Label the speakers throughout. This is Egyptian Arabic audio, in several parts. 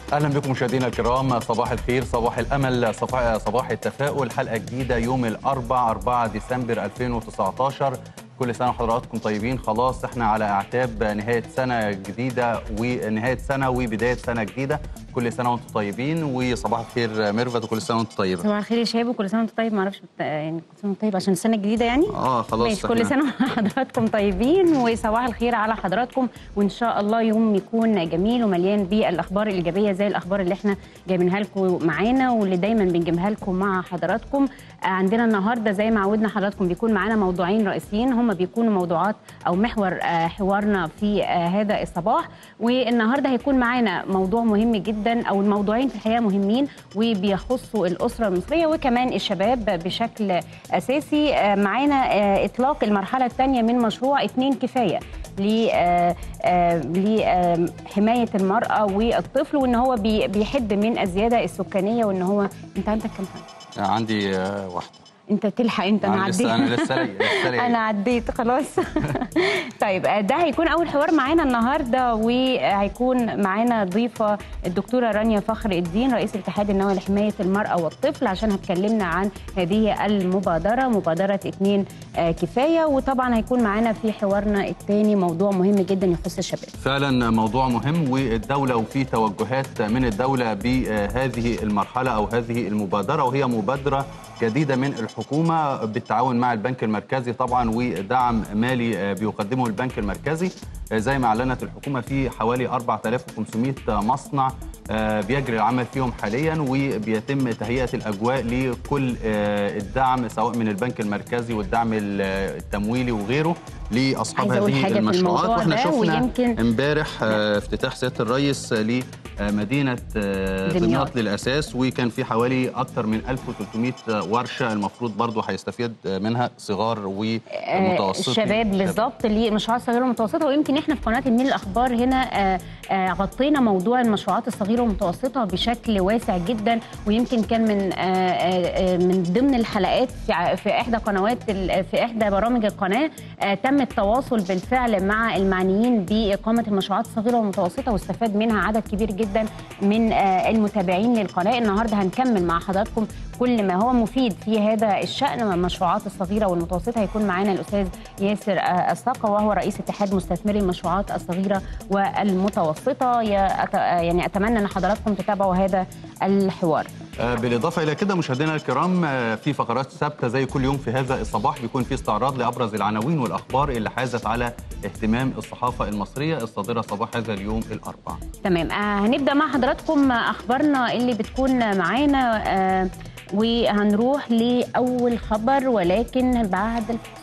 Speaker 1: اهلا بكم مشاهدينا الكرام صباح الخير صباح الامل صباح, صباح التفاؤل حلقه جديده يوم الاربع 4 ديسمبر 2019 كل سنه وحضراتكم طيبين خلاص احنا على اعتاب نهايه سنه جديده ونهايه سنه وبدايه سنه جديده كل سنه وانتم طيبين وصباح الخير ميرفت وكل سنه وانتم طيبه
Speaker 2: صباح الخير يا شباب وكل سنه وانتم طيب ما اعرفش بت... يعني كل سنه وانتم طيب عشان السنه الجديده يعني
Speaker 1: اه خلاص
Speaker 2: ماشي كل
Speaker 1: احنا-
Speaker 2: سنه وحضراتكم طيبين وصباح الخير على حضراتكم وان شاء الله يوم يكون جميل ومليان بالاخبار الايجابيه زي الاخبار اللي احنا جايبينها لكم معانا واللي دايما بنجيبها لكم مع حضراتكم آه، عندنا النهارده زي ما عودنا حضراتكم بيكون معانا موضوعين رئيسيين هم بيكونوا موضوعات او محور آه، حوارنا في آه، هذا الصباح والنهارده هيكون معانا موضوع مهم جدا او الموضوعين في الحقيقه مهمين وبيخصوا الاسره المصريه وكمان الشباب بشكل اساسي آه، معانا آه، اطلاق المرحله الثانيه من مشروع اتنين كفايه ل- آه، آه، لحمايه المراه والطفل وان هو بي- بيحد من الزياده السكانيه وان هو انت عندك كام سنه؟
Speaker 1: عندي آه، واحده
Speaker 2: انت تلحق انت انا
Speaker 1: أنا
Speaker 2: عديت
Speaker 1: لسه انا لسه ليا- لسه ليا.
Speaker 2: انا عديت خلاص طيب آه، ده هيكون اول حوار معانا النهارده وهيكون معانا ضيفه الدكتوره رانيا فخر الدين رئيس الاتحاد النووي لحمايه المراه والطفل عشان هتكلمنا عن هذه المبادره مبادره اتنين آه، كفايه وطبعا هيكون معانا في حوارنا الثاني موضوع مهم جدا يخص الشباب
Speaker 1: فعلا موضوع مهم والدولة وفي توجهات من الدولة بهذه المرحلة أو هذه المبادرة وهي مبادرة جديدة من الحكومة بالتعاون مع البنك المركزي طبعا ودعم مالي بيقدمه البنك المركزي زي ما أعلنت الحكومة في حوالي 4500 مصنع بيجري العمل فيهم حاليا وبيتم تهيئة الأجواء لكل الدعم سواء من البنك المركزي والدعم التمويلي وغيره لأصحاب
Speaker 2: عايزة أقول
Speaker 1: هذه
Speaker 2: حاجة في
Speaker 1: المشروعات
Speaker 2: الموضوع
Speaker 1: واحنا
Speaker 2: ده
Speaker 1: شفنا
Speaker 2: ويمكن-
Speaker 1: امبارح آه، افتتاح سياده الرئيس لمدينه آه،
Speaker 2: دمياط.
Speaker 1: دمياط للاساس وكان في حوالي اكثر من 1300 ورشه المفروض برضو هيستفيد منها صغار ومتوسطي
Speaker 2: الشباب بالظبط للمشروعات الصغيره والمتوسطه ويمكن احنا في قناه النيل الاخبار هنا آه، آه، غطينا موضوع المشروعات الصغيره والمتوسطه بشكل واسع جدا ويمكن كان من آه، آه، آه، من ضمن الحلقات في ع- في احدى قنوات ال- في احدى برامج القناه آه، تم التواصل بالفعل مع المعنيين باقامه المشروعات الصغيره والمتوسطه واستفاد منها عدد كبير جدا من آه، المتابعين للقناه النهارده هنكمل مع حضراتكم كل ما هو مفيد في هذا الشأن من المشروعات الصغيرة والمتوسطة هيكون معانا الأستاذ ياسر آه، الثقة وهو رئيس اتحاد مستثمري المشروعات الصغيرة والمتوسطة يا أت- آه، يعني أتمنى أن حضراتكم تتابعوا هذا الحوار
Speaker 1: آه، بالاضافه الى كده مشاهدينا الكرام آه، في فقرات ثابته زي كل يوم في هذا الصباح بيكون في استعراض لابرز العناوين والاخبار اللي حازت على اهتمام الصحافه المصريه الصادره صباح هذا اليوم الاربعاء
Speaker 2: تمام آه هنبدأ مع حضراتكم أخبارنا اللي بتكون معانا آه وهنروح لأول خبر ولكن بعد الفاصل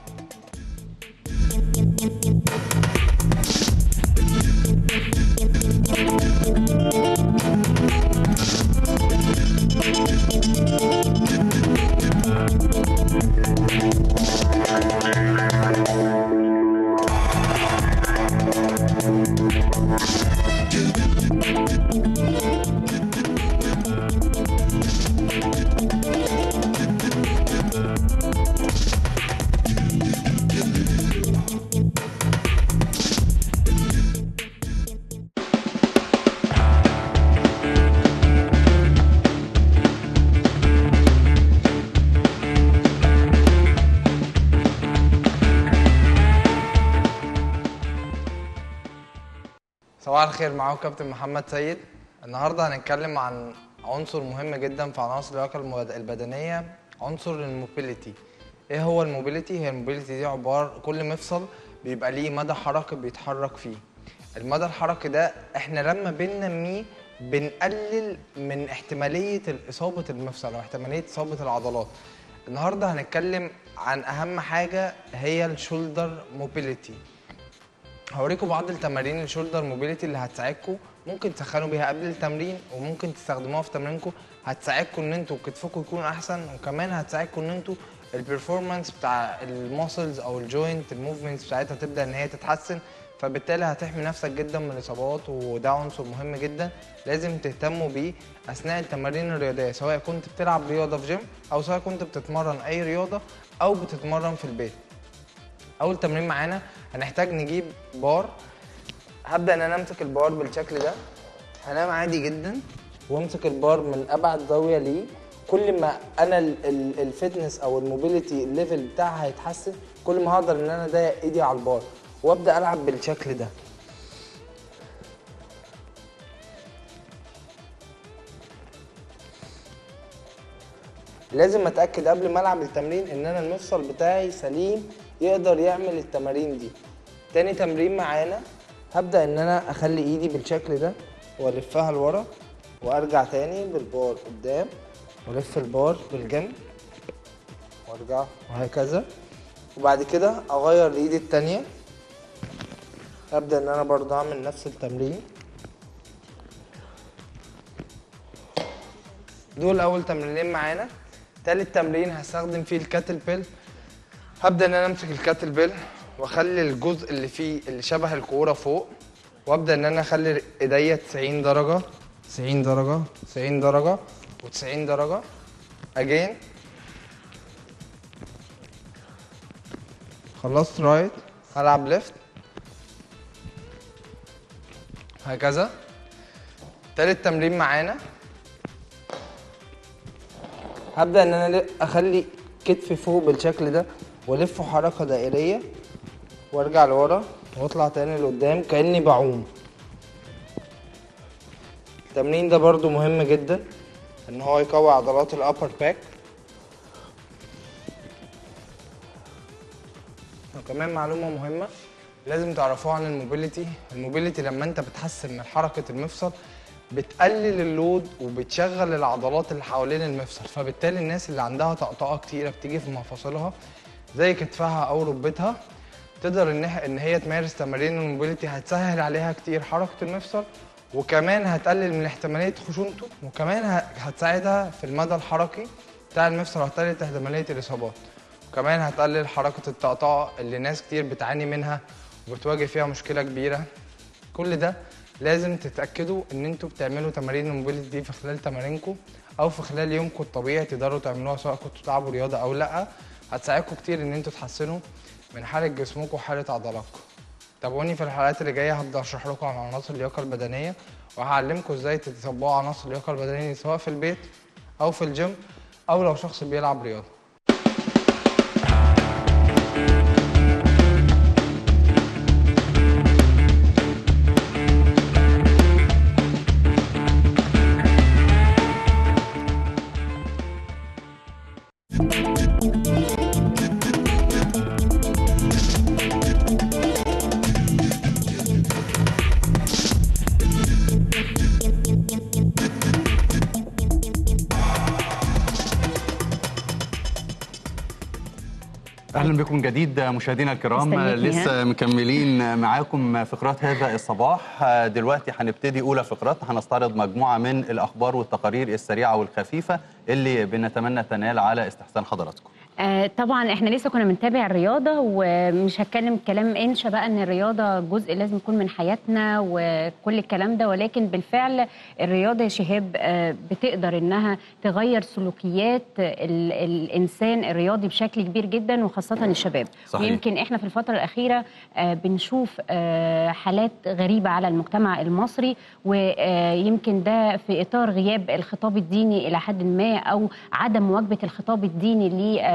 Speaker 3: صباح الخير معاكم كابتن محمد سيد النهارده هنتكلم عن عنصر مهم جدا في عناصر اللياقه المد- البدنيه عنصر الموبيليتي ايه هو الموبيليتي هي الموبيليتي دي عباره كل مفصل بيبقى ليه مدى حركي بيتحرك فيه المدى الحركي ده احنا لما بننميه بنقلل من احتماليه اصابه المفصل او احتماليه اصابه العضلات النهارده هنتكلم عن اهم حاجه هي الشولدر موبيليتي هوريكم بعض التمارين الشولدر موبيليتي اللي هتساعدكم ممكن تسخنوا بيها قبل التمرين وممكن تستخدموها في تمرينكم هتساعدكم ان انتوا كتفكم يكون احسن وكمان هتساعدكم ان انتوا البرفورمانس بتاع الماسلز او الجوينت الموفمنتس بتاعتها تبدا ان هي تتحسن فبالتالي هتحمي نفسك جدا من الاصابات وده عنصر مهم جدا لازم تهتموا بيه اثناء التمارين الرياضيه سواء كنت بتلعب رياضه في جيم او سواء كنت بتتمرن اي رياضه او بتتمرن في البيت اول تمرين معانا هنحتاج نجيب بار هبدا ان انا امسك البار بالشكل ده هنام عادي جدا وامسك البار من ابعد زاويه ليه كل ما انا ال- ال- الفتنس او الموبيليتي الليفل بتاعها هيتحسن كل ما هقدر ان انا اضيق ايدي على البار وابدا العب بالشكل ده لازم اتاكد قبل ما العب التمرين ان انا المفصل بتاعي سليم يقدر يعمل التمارين دي تاني تمرين معانا هبدا ان انا اخلي ايدي بالشكل ده والفها لورا وارجع تاني بالبار قدام والف البار بالجنب وارجع وهكذا وبعد كده اغير الايد التانية ابدا ان انا برضه اعمل نفس التمرين دول اول تمرينين معانا تالت تمرين هستخدم فيه الكاتل بيل هبدا ان انا امسك الكاتل بيل واخلي الجزء اللي فيه اللي شبه الكوره فوق وابدا ان انا اخلي ايديا 90 درجه 90 درجه 90 درجه و90 درجه اجين خلصت رايت هلعب ليفت هكذا تالت تمرين معانا هبدا ان انا اخلي كتفي فوق بالشكل ده والفه حركه دائريه وارجع لورا واطلع تاني لقدام كاني بعوم التمرين ده برضو مهم جدا ان هو يقوي عضلات الابر باك وكمان معلومه مهمه لازم تعرفوها عن الموبيليتي الموبيليتي لما انت بتحسن من حركه المفصل بتقلل اللود وبتشغل العضلات اللي حوالين المفصل فبالتالي الناس اللي عندها طقطقه كتيره بتيجي في مفاصلها زي كتفها او ركبتها تقدر ان ان هي تمارس تمارين الموبيليتي هتسهل عليها كتير حركه المفصل وكمان هتقلل من احتماليه خشونته وكمان ه- هتساعدها في المدى الحركي بتاع المفصل وهتقلل احتماليه الاصابات وكمان هتقلل حركه الطقطقه اللي ناس كتير بتعاني منها وبتواجه فيها مشكله كبيره كل ده لازم تتاكدوا ان انتوا بتعملوا تمارين الموبيليتي دي في خلال تمارينكم او في خلال يومكم الطبيعي تقدروا تعملوها سواء كنتوا بتلعبوا رياضه او لا هتساعدكم كتير ان انتوا تحسنوا من حاله جسمكم وحاله عضلاتكم تابعوني في الحلقات اللي جايه هبدا اشرح لكم عن عناصر اللياقه البدنيه وهعلمكم ازاي تطبقوا عناصر اللياقه البدنيه سواء في البيت او في الجيم او لو شخص بيلعب رياضه
Speaker 1: اهلا بكم من جديد مشاهدينا الكرام
Speaker 2: مستنيكي،
Speaker 1: لسه مكملين معاكم فقرات هذا الصباح دلوقتي هنبتدي اولى فقرات هنستعرض مجموعه من الاخبار والتقارير السريعه والخفيفه اللي بنتمنى تنال على استحسان حضراتكم
Speaker 2: آه، طبعا احنا لسه كنا بنتابع الرياضه ومش هتكلم كلام انشا بقى ان الرياضه جزء لازم يكون من حياتنا وكل الكلام ده ولكن بالفعل الرياضه يا شهاب آه، بتقدر انها تغير سلوكيات ال الانسان الرياضي بشكل كبير جدا وخاصه الشباب
Speaker 1: صحيح.
Speaker 2: ويمكن احنا في الفتره الاخيره آه، بنشوف آه، حالات غريبه على المجتمع المصري ويمكن ده في اطار غياب الخطاب الديني الى حد ما او عدم مواكبه الخطاب الديني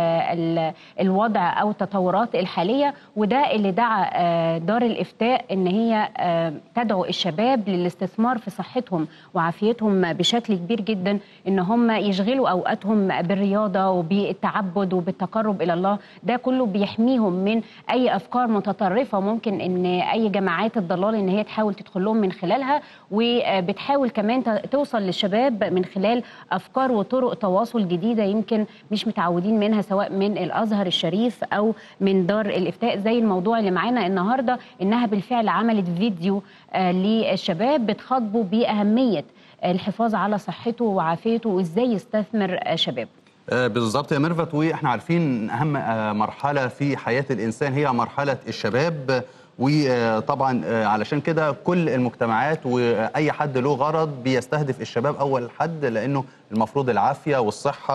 Speaker 2: للوضع او التطورات الحاليه وده اللي دعا آه، دار الافتاء ان هي آه، تدعو الشباب للاستثمار في صحتهم وعافيتهم بشكل كبير جدا ان هم يشغلوا اوقاتهم بالرياضه وبالتعبد وبالتقرب الى الله ده كله بيحميهم من اي افكار متطرفه ممكن ان اي جماعات الضلال ان هي تحاول تدخل لهم من خلالها وبتحاول كمان ت- توصل للشباب من خلال افكار وطرق تواصل جديده يمكن مش متعودين منها سواء من الازهر الشريف او من دار الافتاء زي الموضوع اللي معانا النهارده انها بالفعل عملت فيديو آه، للشباب بتخاطبوا باهميه الحفاظ على صحته وعافيته وازاي يستثمر آه، شباب
Speaker 1: آه، بالظبط يا ميرفت واحنا عارفين اهم آه، مرحله في حياه الانسان هي مرحله الشباب وطبعا آه، علشان كده كل المجتمعات واي حد له غرض بيستهدف الشباب اول حد لانه المفروض العافيه والصحه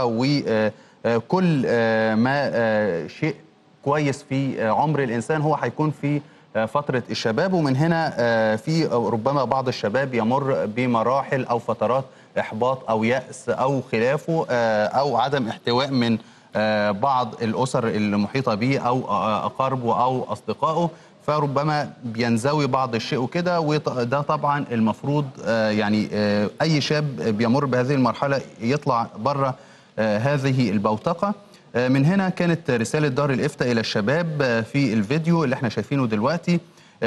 Speaker 1: وكل ما آه، شيء كويس في آه، عمر الانسان هو هيكون في آه، فتره الشباب ومن هنا آه، في ربما بعض الشباب يمر بمراحل او فترات احباط او ياس او خلافه آه، او عدم احتواء من آه، بعض الاسر المحيطه به او آه، اقاربه او اصدقائه فربما بينزوي بعض الشيء وكده وده طبعا المفروض آه، يعني آه، اي شاب بيمر بهذه المرحله يطلع بره آه، هذه البوتقه آه، من هنا كانت رساله دار الافتاء الى الشباب آه، في الفيديو اللي احنا شايفينه دلوقتي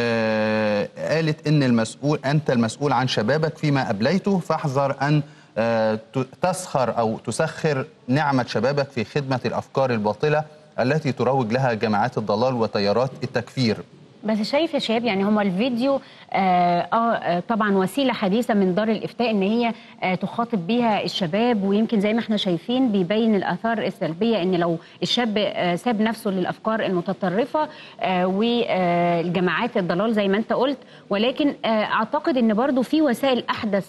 Speaker 1: آه، قالت ان المسؤول انت المسؤول عن شبابك فيما ابليته فاحذر ان آه، ت- تسخر او تسخر نعمه شبابك في خدمه الافكار الباطله التي تروج لها جماعات الضلال وتيارات التكفير
Speaker 2: بس شايف يا شباب يعني هما الفيديو آه, اه طبعا وسيله حديثه من دار الافتاء ان هي آه تخاطب بيها الشباب ويمكن زي ما احنا شايفين بيبين الاثار السلبيه ان لو الشاب آه ساب نفسه للافكار المتطرفه آه والجماعات الضلال زي ما انت قلت ولكن آه اعتقد ان برضو في وسائل احدث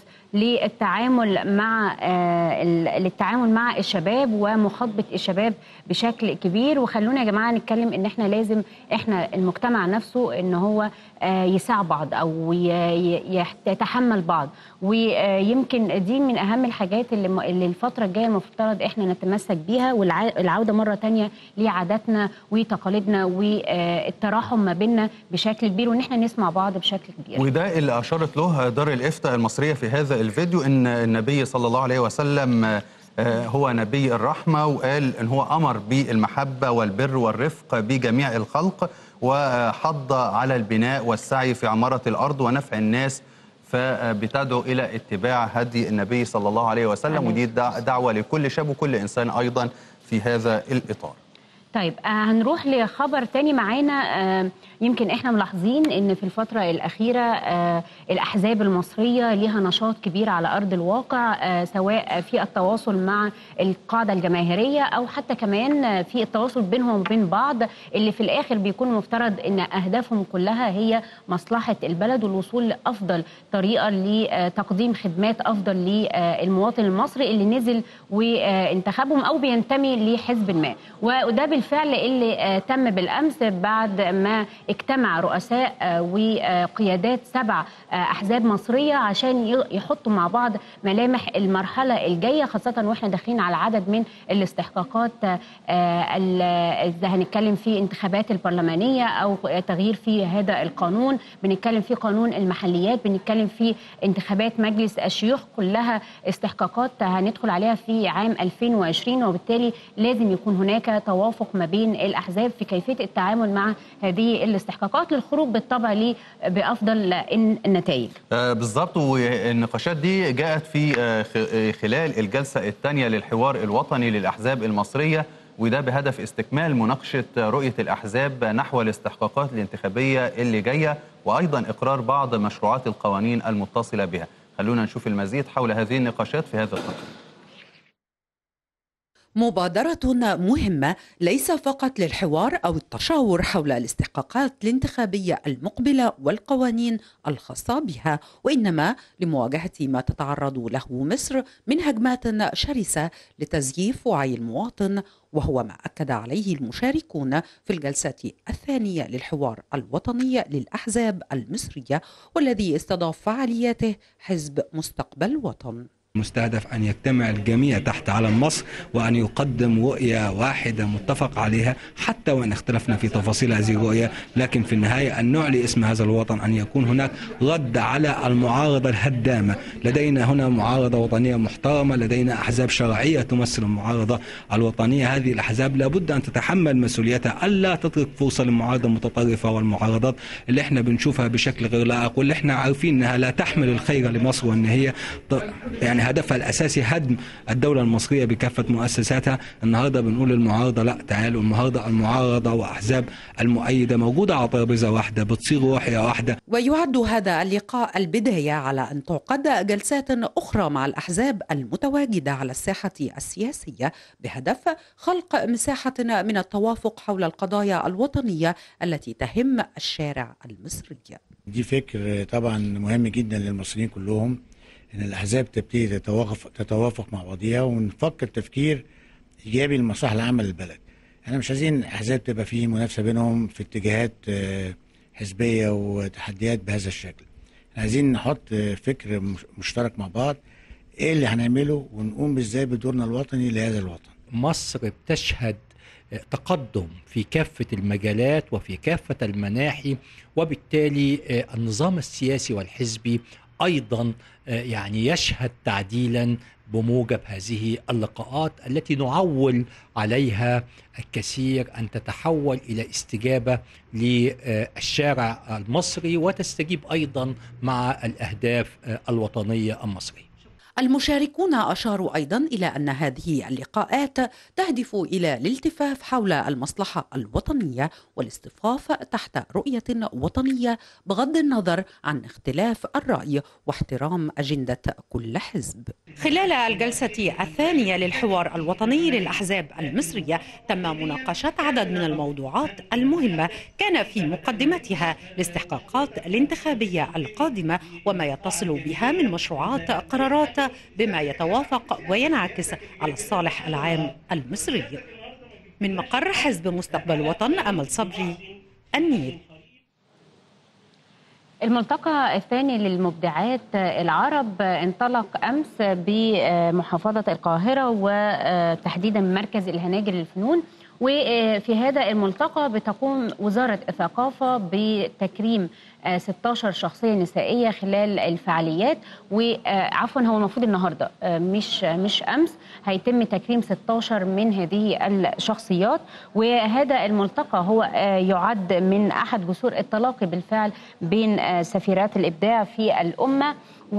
Speaker 2: للتعامل مع آه ال- للتعامل مع الشباب ومخاطبه الشباب بشكل كبير وخلونا يا جماعه نتكلم ان احنا لازم احنا المجتمع نفسه ان هو آه يساع بعض او ي- ي- يح- يتحمل بعض ويمكن دي من اهم الحاجات اللي م- اللي الفتره الجايه المفترض احنا نتمسك بيها والعوده مره تانية لعاداتنا وتقاليدنا والتراحم ما بيننا بشكل كبير وان احنا نسمع بعض بشكل كبير
Speaker 1: وده اللي اشارت له دار الافتاء المصريه في هذا الفيديو ان النبي صلى الله عليه وسلم آه، هو نبي الرحمه وقال ان هو امر بالمحبه والبر والرفق بجميع الخلق وحض على البناء والسعي في عماره الارض ونفع الناس فبتدعو الى اتباع هدي النبي صلى الله عليه وسلم
Speaker 2: عليه
Speaker 1: ودي دع- دعوه لكل شاب وكل انسان ايضا في هذا الاطار
Speaker 2: طيب آه هنروح لخبر تاني معانا آه يمكن احنا ملاحظين ان في الفترة الأخيرة آه الأحزاب المصرية ليها نشاط كبير على أرض الواقع آه سواء في التواصل مع القاعدة الجماهيرية أو حتى كمان آه في التواصل بينهم وبين بعض اللي في الآخر بيكون مفترض ان أهدافهم كلها هي مصلحة البلد والوصول لأفضل طريقة لتقديم خدمات أفضل للمواطن المصري اللي نزل وانتخبهم أو بينتمي لحزب ما وده بالفعل اللي آه، تم بالامس بعد ما اجتمع رؤساء آه، وقيادات سبع آه، احزاب مصريه عشان ي- يحطوا مع بعض ملامح المرحله الجايه خاصه واحنا داخلين على عدد من الاستحقاقات آه، ال- اذا هنتكلم في انتخابات البرلمانيه او تغيير في هذا القانون بنتكلم في قانون المحليات بنتكلم في انتخابات مجلس الشيوخ كلها استحقاقات هندخل عليها في عام 2020 وبالتالي لازم يكون هناك توافق ما بين الاحزاب في كيفيه التعامل مع هذه الاستحقاقات للخروج بالطبع ليه بافضل النتائج.
Speaker 1: آه، بالظبط والنقاشات دي جاءت في آه، خ- آه، خلال الجلسة الثانية للحوار الوطني للأحزاب المصرية وده بهدف استكمال مناقشة رؤية الأحزاب نحو الاستحقاقات الانتخابية اللي جاية وأيضا إقرار بعض مشروعات القوانين المتصلة بها خلونا نشوف المزيد حول هذه النقاشات في هذا التقرير
Speaker 4: مبادرة مهمة ليس فقط للحوار أو التشاور حول الاستحقاقات الانتخابية المقبلة والقوانين الخاصة بها وإنما لمواجهة ما تتعرض له مصر من هجمات شرسة لتزييف وعي المواطن وهو ما أكد عليه المشاركون في الجلسة الثانية للحوار الوطني للأحزاب المصرية والذي استضاف فعالياته حزب مستقبل وطن
Speaker 5: مستهدف أن يجتمع الجميع تحت علم مصر وأن يقدم رؤية واحدة متفق عليها حتى وإن اختلفنا في تفاصيل هذه الرؤية لكن في النهاية أن نعلي اسم هذا الوطن أن يكون هناك رد على المعارضة الهدامة لدينا هنا معارضة وطنية محترمة لدينا أحزاب شرعية تمثل المعارضة الوطنية هذه الأحزاب لابد أن تتحمل مسؤوليتها ألا تترك فرصة للمعارضة المتطرفة والمعارضات اللي احنا بنشوفها بشكل غير لائق واللي احنا عارفين أنها لا تحمل الخير لمصر وأن هي ط- يعني هدفها الاساسي هدم الدوله المصريه بكافه مؤسساتها النهارده بنقول للمعارضه لا تعالوا النهارده المعارضه واحزاب المؤيده موجوده على ترابيزه واحده بتصيغ روحيه واحده
Speaker 4: ويعد هذا اللقاء البداية على أن تعقد جلسات أخرى مع الأحزاب المتواجدة على الساحة السياسية بهدف خلق مساحة من التوافق حول القضايا الوطنية التي تهم الشارع المصري
Speaker 6: دي فكر طبعا مهم جدا للمصريين كلهم ان الاحزاب تبتدي تتوافق تتوافق مع بعضيها ونفكر تفكير ايجابي للمصلحه العامه للبلد. احنا مش عايزين احزاب تبقى فيه منافسه بينهم في اتجاهات آه، حزبيه وتحديات بهذا الشكل عايزين نحط فكر مش- مشترك مع بعض ايه اللي هنعمله ونقوم ازاي بدورنا الوطني لهذا الوطن
Speaker 7: مصر بتشهد تقدم في كافة المجالات وفي كافة المناحي وبالتالي النظام السياسي والحزبي أيضا يعني يشهد تعديلا بموجب هذه اللقاءات التي نعول عليها الكثير أن تتحول إلى استجابة للشارع المصري وتستجيب أيضا مع الأهداف الوطنية المصرية
Speaker 4: المشاركون أشاروا أيضا إلى أن هذه اللقاءات تهدف إلى الالتفاف حول المصلحة الوطنية والاصطفاف تحت رؤية وطنية بغض النظر عن اختلاف الرأي واحترام أجندة كل حزب خلال الجلسة الثانية للحوار الوطني للأحزاب المصرية تم مناقشة عدد من الموضوعات المهمة كان في مقدمتها الاستحقاقات الانتخابية القادمة وما يتصل بها من مشروعات قرارات بما يتوافق وينعكس على الصالح العام المصري من مقر حزب مستقبل وطن أمل صبري النيل
Speaker 2: الملتقى الثاني للمبدعات العرب انطلق امس بمحافظه القاهره وتحديدا مركز الهناجر للفنون وفي هذا الملتقى بتقوم وزاره الثقافه بتكريم 16 شخصيه نسائيه خلال الفعاليات وعفوا هو المفروض النهارده مش مش امس هيتم تكريم 16 من هذه الشخصيات وهذا الملتقى هو يعد من احد جسور التلاقي بالفعل بين سفيرات الابداع في الامه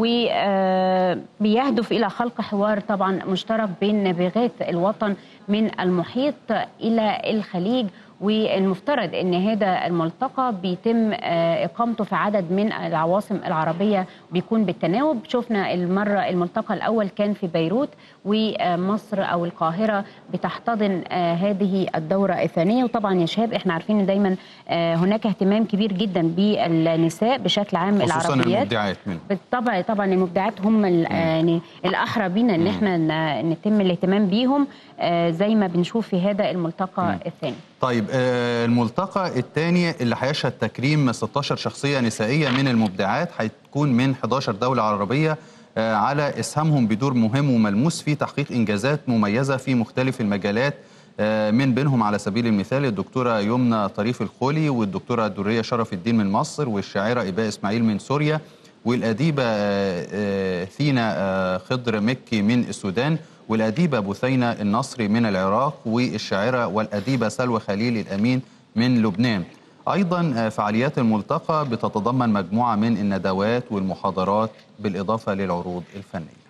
Speaker 2: وبيهدف الى خلق حوار طبعا مشترك بين نابغات الوطن من المحيط الى الخليج والمفترض ان هذا الملتقى بيتم اقامته في عدد من العواصم العربيه بيكون بالتناوب شفنا المره الملتقى الاول كان في بيروت ومصر او القاهره بتحتضن هذه الدوره الثانيه وطبعا يا شباب احنا عارفين ان دايما هناك اهتمام كبير جدا بالنساء بشكل عام
Speaker 1: خصوصا
Speaker 2: العربيات
Speaker 1: المبدعات منه
Speaker 2: بالطبع طبعا المبدعات هم يعني الاحرى بينا ان احنا ن- نتم الاهتمام بيهم آه، زي ما بنشوف في هذا الملتقى الثاني
Speaker 1: طيب آه، الملتقى الثاني اللي هيشهد تكريم 16 شخصية نسائية من المبدعات هتكون من 11 دولة عربية آه، على إسهامهم بدور مهم وملموس في تحقيق إنجازات مميزة في مختلف المجالات آه، من بينهم على سبيل المثال الدكتورة يمنى طريف الخولي والدكتورة درية شرف الدين من مصر والشاعرة إباء إسماعيل من سوريا والأديبة آه، آه، ثينا آه، خضر مكي من السودان والأديبة بثينة النصري من العراق والشاعرة والأديبة سلوى خليل الأمين من لبنان أيضا آه، فعاليات الملتقى بتتضمن مجموعة من الندوات والمحاضرات بالإضافة للعروض الفنية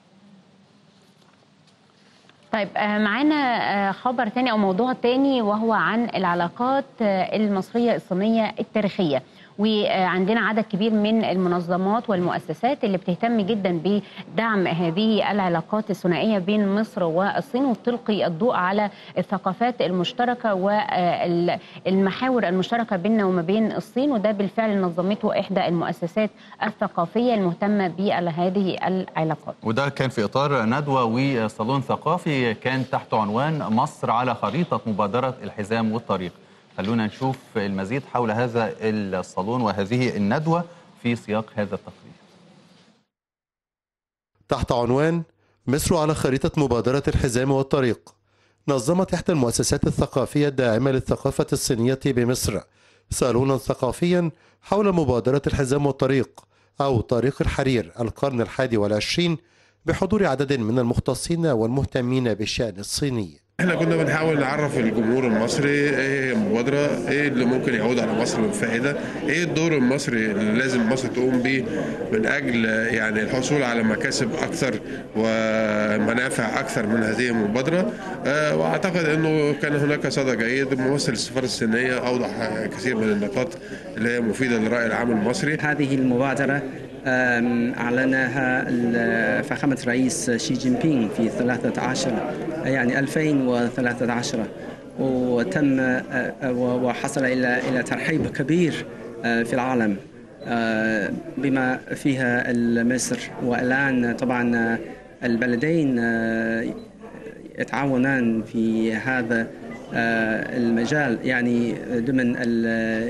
Speaker 2: طيب آه، معانا آه، خبر تاني او موضوع تاني وهو عن العلاقات آه، المصريه الصينيه التاريخيه وعندنا عدد كبير من المنظمات والمؤسسات اللي بتهتم جدا بدعم هذه العلاقات الثنائيه بين مصر والصين وتلقي الضوء على الثقافات المشتركه والمحاور المشتركه بيننا وما بين الصين وده بالفعل نظمته احدى المؤسسات الثقافيه المهتمه بهذه العلاقات.
Speaker 1: وده كان في إطار ندوة وصالون ثقافي كان تحت عنوان مصر على خريطة مبادرة الحزام والطريق خلونا نشوف المزيد حول هذا الصالون وهذه الندوة في سياق هذا التقرير
Speaker 8: تحت عنوان مصر على خريطة مبادرة الحزام والطريق نظمت إحدى المؤسسات الثقافية الداعمة للثقافة الصينية بمصر صالونا ثقافيا حول مبادرة الحزام والطريق أو طريق الحرير القرن الحادي والعشرين بحضور عدد من المختصين والمهتمين بالشأن الصيني
Speaker 9: احنا كنا بنحاول نعرف الجمهور المصري ايه هي المبادره ايه اللي ممكن يعود على مصر من فائده ايه الدور المصري اللي لازم مصر تقوم به من اجل يعني الحصول على مكاسب اكثر ومنافع اكثر من هذه المبادره آه، واعتقد انه كان هناك صدى جيد ممثل السفاره الصينيه اوضح كثير من النقاط اللي هي مفيده للراي العام المصري
Speaker 10: هذه المبادرة أم، أعلنها ال- فخامة الرئيس شي جين بينغ في 13 يعني 2013 وتم أه، أه، وحصل إلى إلى ترحيب كبير أه، في العالم أه، بما فيها مصر والآن طبعا أه، البلدين أه، يتعاونان في هذا آه، المجال يعني ضمن ال-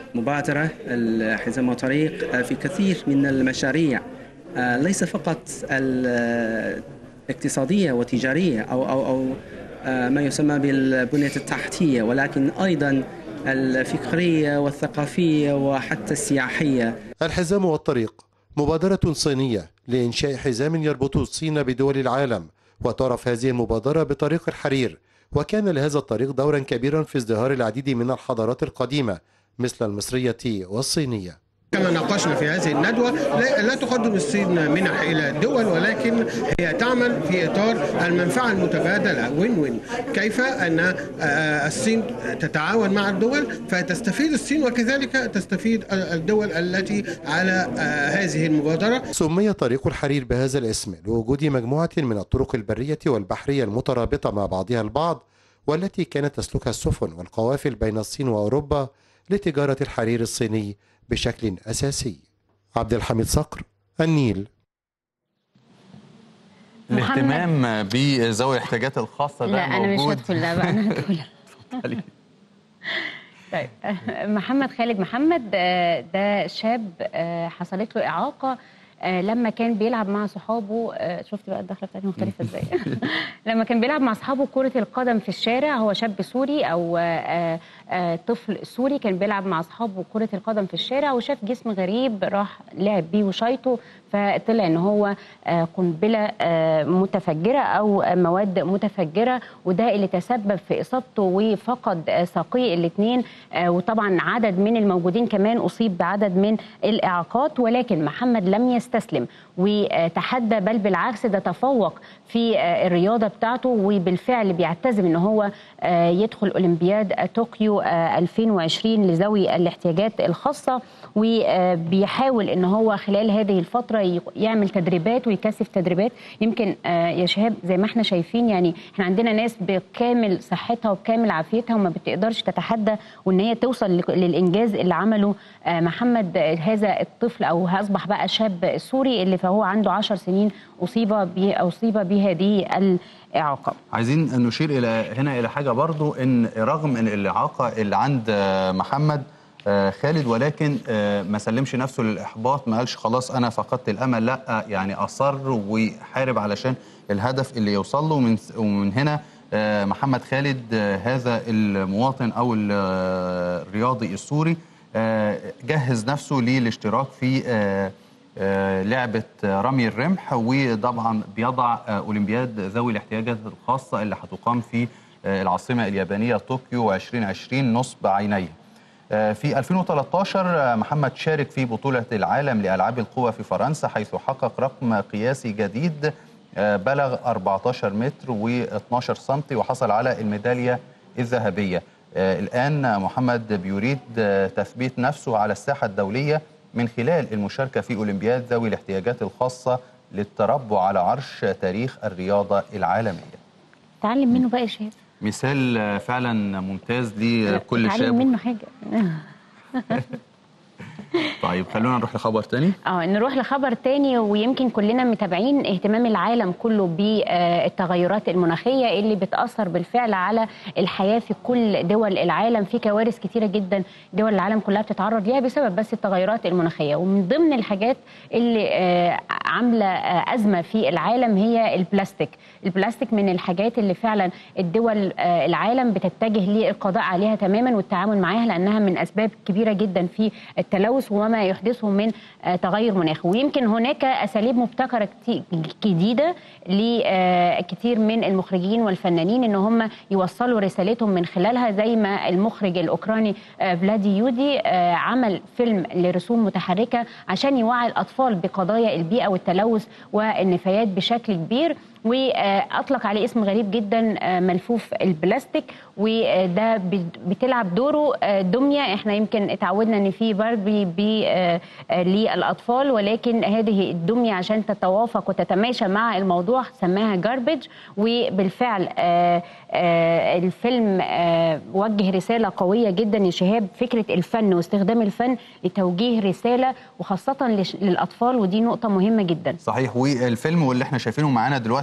Speaker 10: مبادرة الحزام والطريق في كثير من المشاريع ليس فقط الاقتصادية والتجارية أو أو أو ما يسمى بالبنية التحتية ولكن أيضا الفكرية والثقافية وحتى السياحية
Speaker 8: الحزام والطريق مبادرة صينية لإنشاء حزام يربط الصين بدول العالم وتعرف هذه المبادرة بطريق الحرير وكان لهذا الطريق دورا كبيرا في ازدهار العديد من الحضارات القديمة مثل المصرية والصينية
Speaker 11: كما ناقشنا في هذه الندوة لا تقدم الصين منح إلى الدول ولكن هي تعمل في إطار المنفعة المتبادلة وين وين كيف أن الصين تتعاون مع الدول فتستفيد الصين وكذلك تستفيد الدول التي على هذه المبادرة
Speaker 8: سمي طريق الحرير بهذا الاسم لوجود مجموعة من الطرق البرية والبحرية المترابطة مع بعضها البعض والتي كانت تسلكها السفن والقوافل بين الصين وأوروبا لتجارة الحرير الصيني بشكل أساسي عبد الحميد صقر النيل
Speaker 1: الاهتمام بذوي الاحتياجات الخاصة ده
Speaker 2: لا انا مش
Speaker 1: موجود
Speaker 2: هدخل لا بقى انا هدخل طيب محمد خالد محمد آه، ده شاب آه، حصلت له اعاقه آه، لما كان بيلعب مع صحابه آه، شفت بقى الدخله بتاعتي مختلفه ازاي لما كان بيلعب مع اصحابه كره القدم في الشارع هو شاب سوري او آه، آه، طفل سوري كان بيلعب مع اصحابه كره القدم في الشارع وشاف جسم غريب راح لعب بيه وشايطه فطلع ان هو آه، قنبله آه، متفجره او آه، مواد متفجره وده اللي تسبب في اصابته وفقد آه، ساقيه الاثنين وطبعا عدد من الموجودين كمان اصيب بعدد من الاعاقات ولكن محمد لم يستسلم وتحدى بل بالعكس ده تفوق في آه، الرياضه بتاعته وبالفعل بيعتزم ان هو آه، يدخل اولمبياد طوكيو آه، 2020 لذوي الاحتياجات الخاصه وبيحاول ان هو خلال هذه الفتره ي- يعمل تدريبات ويكثف تدريبات يمكن آه، يا شهاب زي ما احنا شايفين يعني احنا عندنا ناس بكامل صحتها وبكامل عافيتها وما بتقدرش تتحدى وان هي توصل لك- للانجاز اللي عمله آه، محمد آه، هذا الطفل او اصبح بقى شاب سوري اللي فهو عنده 10 سنين اصيب ب- اصيب بهذه الاعاقه
Speaker 1: عايزين نشير الى هنا الى حاجه برضو ان رغم ان الاعاقه اللي عند آه، محمد آه، خالد ولكن آه، ما سلمش نفسه للاحباط ما قالش خلاص انا فقدت الامل لا يعني اصر وحارب علشان الهدف اللي يوصل له ومن ومن هنا آه، محمد خالد آه، هذا المواطن او ال- آه، الرياضي السوري آه، جهز نفسه للاشتراك في آه، آه، لعبة آه، رمي الرمح وطبعا بيضع آه، أولمبياد ذوي الاحتياجات الخاصة اللي هتقام في آه، العاصمة اليابانية طوكيو 2020 نصب عينيه آه، في 2013 آه، محمد شارك في بطولة العالم لألعاب القوى في فرنسا حيث حقق رقم قياسي جديد آه، بلغ 14 متر و12 سنتي وحصل على الميدالية الذهبية آه، الآن محمد بيريد آه، تثبيت نفسه على الساحة الدولية من خلال المشاركة في أولمبياد ذوي الاحتياجات الخاصة للتربع على عرش تاريخ الرياضة العالمية
Speaker 2: تعلم منه بقى يا شهاب
Speaker 1: مثال آه، فعلا ممتاز لكل
Speaker 2: تعلم
Speaker 1: شاب
Speaker 2: منه حاجه
Speaker 1: طيب خلونا نروح لخبر تاني
Speaker 2: اه نروح لخبر تاني ويمكن كلنا متابعين اهتمام العالم كله بالتغيرات المناخيه اللي بتاثر بالفعل على الحياه في كل دول العالم في كوارث كتيره جدا دول العالم كلها بتتعرض ليها بسبب بس التغيرات المناخيه ومن ضمن الحاجات اللي آه، عامله آه، ازمه في العالم هي البلاستيك البلاستيك من الحاجات اللي فعلا الدول آه، العالم بتتجه للقضاء عليها تماما والتعامل معاها لانها من اسباب كبيره جدا في التلوث وما يحدثه من آه، تغير مناخي ويمكن هناك اساليب مبتكره كتي- جديده لكثير من المخرجين والفنانين ان هم يوصلوا رسالتهم من خلالها زي ما المخرج الاوكراني آه، فلادي يودي آه، عمل فيلم لرسوم متحركه عشان يوعي الاطفال بقضايا البيئه والتلوث والنفايات بشكل كبير واطلق عليه اسم غريب جدا آه، ملفوف البلاستيك وده بت- بتلعب دوره آه، دميه احنا يمكن اتعودنا ان في باربي ب- آه، آه، للاطفال ولكن هذه الدميه عشان تتوافق وتتماشى مع الموضوع سماها جاربج وبالفعل آه، آه، الفيلم آه، وجه رساله قويه جدا يا شهاب فكره الفن واستخدام الفن لتوجيه رساله وخاصه لش- للاطفال ودي نقطه مهمه جدا
Speaker 1: صحيح والفيلم واللي احنا شايفينه معانا دلوقتي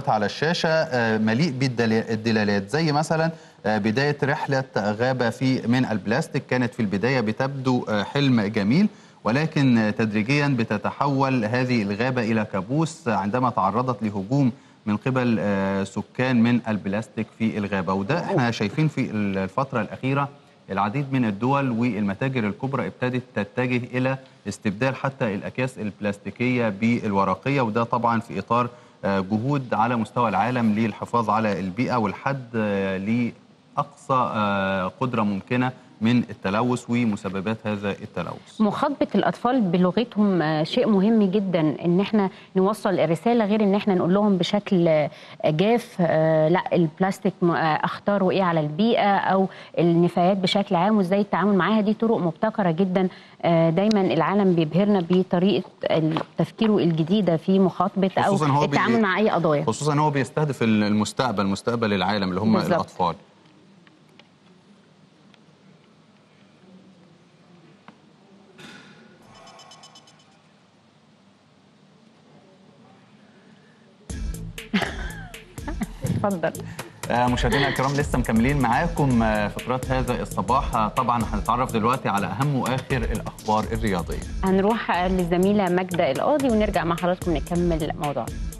Speaker 1: دلوقتي على الشاشه آه، مليء بالدلالات زي مثلا آه، بدايه رحله غابه في من البلاستيك كانت في البدايه بتبدو آه، حلم جميل ولكن آه، تدريجيا بتتحول هذه الغابه الى كابوس عندما تعرضت لهجوم من قبل آه، سكان من البلاستيك في الغابه وده احنا شايفين في الفتره الاخيره العديد من الدول والمتاجر الكبرى ابتدت تتجه الى استبدال حتى الاكياس البلاستيكيه بالورقيه وده طبعا في اطار آه، جهود على مستوى العالم للحفاظ على البيئه والحد آه، لاقصى آه، قدره ممكنه من التلوث ومسببات هذا التلوث.
Speaker 2: مخاطبة الأطفال بلغتهم آه، شيء مهم جدا إن احنا نوصل الرسالة غير إن احنا نقول لهم بشكل آه، جاف آه، لا البلاستيك م- آه، أخطاره إيه على البيئة أو النفايات بشكل عام وإزاي التعامل معاها دي طرق مبتكرة جدا آه، دايما العالم بيبهرنا بطريقة تفكيره الجديدة في مخاطبة أو
Speaker 1: خصوصاً هو بي-
Speaker 2: التعامل مع أي قضايا
Speaker 1: خصوصا هو بيستهدف المستقبل مستقبل العالم اللي هم
Speaker 2: بالظبط.
Speaker 1: الاطفال.
Speaker 2: اتفضل
Speaker 1: آه، مشاهدينا الكرام لسه مكملين معاكم آه، فقرات هذا الصباح آه، طبعا هنتعرف دلوقتي على اهم واخر الاخبار الرياضيه
Speaker 2: هنروح للزميلة ماجدة القاضي ونرجع مع حضراتكم نكمل موضوعنا